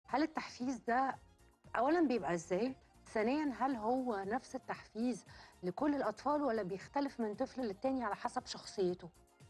هل التحفيز ده اولا بيبقى ازاي ثانيا هل هو نفس التحفيز لكل الاطفال ولا بيختلف من طفل للتاني على حسب شخصيته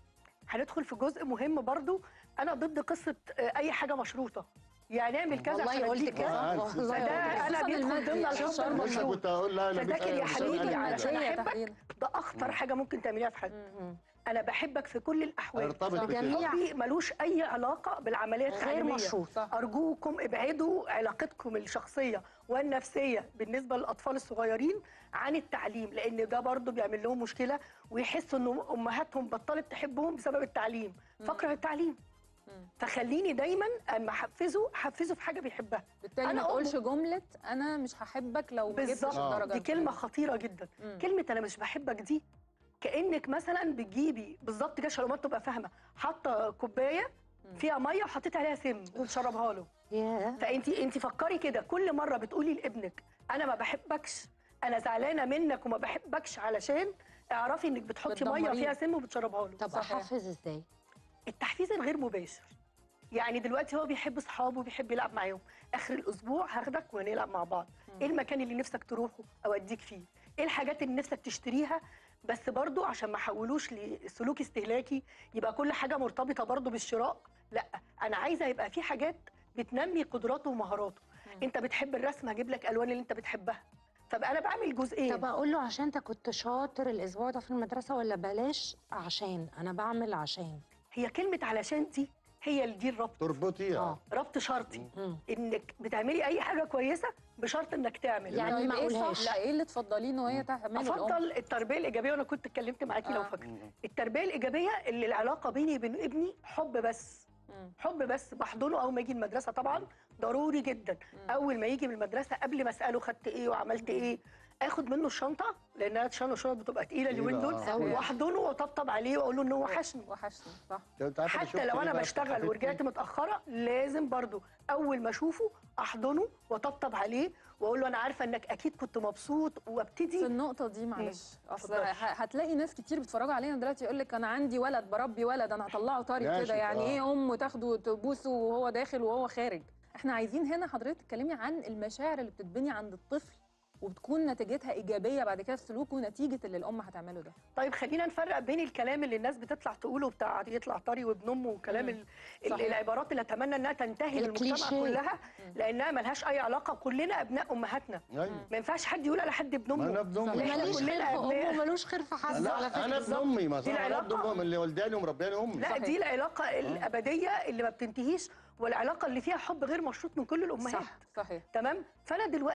هندخل في جزء مهم برضو انا ضد قصه آه، اي حاجه مشروطه يعني اعمل كذا والله عشان قلت أديك كده آه، والله فده قلت انا كده. بيدخل ضمن الحب لسه المشروط كنت اقول لا لا فذاكر يا مش- حبيبي مش- علشان مش- أحبك. تحديدا ده اخطر حاجه ممكن تعمليها في حياتك مم. انا بحبك في كل الاحوال ارتبط بكده جميع- حبي ملوش اي علاقه بالعمليه غير التعليميه مشروط صح. ارجوكم ابعدوا علاقتكم الشخصيه والنفسيه بالنسبه للاطفال الصغيرين عن التعليم لان ده برضو بيعمل لهم مشكله ويحسوا ان امهاتهم بطلت تحبهم بسبب التعليم فاكره التعليم مم. فخليني دايما اما احفزه احفزه في حاجه بيحبها بالتالي أنا ما تقولش أم- جمله انا مش هحبك لو ما جبتش بالظبط الدرجه دي كلمه خطيره جدا مم. كلمه انا مش بحبك دي كانك مثلا بتجيبي بالظبط كده عشان الامهات تبقى فاهمه حاطه كوبايه مم. فيها ميه وحطيت عليها سم وتشربها له ياه فانت انت فكري كده كل مره بتقولي لابنك انا ما بحبكش انا زعلانه منك وما بحبكش علشان اعرفي انك بتحطي ميه بتدمريه. فيها سم وبتشربها له طب صحيح. احفز ازاي التحفيز الغير مباشر يعني دلوقتي هو بيحب اصحابه وبيحب يلعب معاهم اخر الاسبوع هاخدك ونلعب مع بعض ايه المكان اللي نفسك تروحه اوديك فيه ايه الحاجات اللي نفسك تشتريها بس برضو عشان ما حولوش لسلوك استهلاكي يبقى كل حاجه مرتبطه برضو بالشراء لا انا عايزه يبقى في حاجات بتنمي قدراته ومهاراته انت بتحب الرسم هجيب لك الوان اللي انت بتحبها فبقى انا بعمل جزئين طب اقول له عشان انت كنت شاطر الاسبوع ده في المدرسه ولا بلاش عشان انا بعمل عشان هي كلمه علشان دي هي اللي دي الربط تربطيها اه ربط شرطي مم. انك بتعملي اي حاجه كويسه بشرط انك تعمل يعني طيب ما إيه صح؟ أقولهاش. لا ايه اللي تفضليه ان هي تعمله الام افضل التربيه الايجابيه وانا كنت اتكلمت معاكي لو آه. فاكره التربيه الايجابيه اللي العلاقه بيني وبين ابني حب بس مم. حب بس بحضنه اول ما يجي المدرسه طبعا ضروري جدا اول ما يجي من المدرسه قبل ما اساله خدت ايه وعملت ايه اخد منه الشنطه لانها الشنطه الشنط بتبقى تقيله اليومين دول آه. واحضنه واطبطب عليه واقول له ان هو وحشني وحشني صح أنت عارفة أنا شفت حتى لو إيه انا بقى في بشتغل حبيبتي؟ ورجعت متاخره لازم برضو اول ما اشوفه احضنه واطبطب عليه واقول له انا عارفه انك اكيد كنت مبسوط في وابتدي النقطة دي معلش اصل اتفضلي. ه- هتلاقي ناس كتير بيتفرجوا علينا دلوقتي يقول لك انا عندي ولد بربي ولد انا هطلعه طري ماشي، كده يعني آه. ايه امه تاخده تبوسه وهو داخل وهو خارج احنا عايزين هنا حضرتك تتكلمي عن المشاعر اللي بتتبني عند الطفل وبتكون نتيجتها ايجابيه بعد كده في سلوكه نتيجه اللي الام هتعمله ده طيب خلينا نفرق بين الكلام اللي الناس بتطلع تقوله بتاع يطلع طري وابن امه وكلام مم. ال- ال- صحيح. العبارات اللي اتمنى انها تنتهي للمجتمع الكليشيه. كلها لانها ملهاش اي علاقه كلنا ابناء امهاتنا ايوه ما ينفعش حد يقول على حد ابن ما انا امه ابن امي لا، إحنا ملوش كلنا خير في أبناء. امه ملوش خير في حد على لا فكره انا ابن بالظبط. امي ما دي صح انا ابن العلاقة. امي اللي ولداني ومربياني امي لا صحيح. دي العلاقه الابديه اللي ما بتنتهيش والعلاقه اللي فيها حب غير مشروط من كل الامهات صح صحيح تمام فانا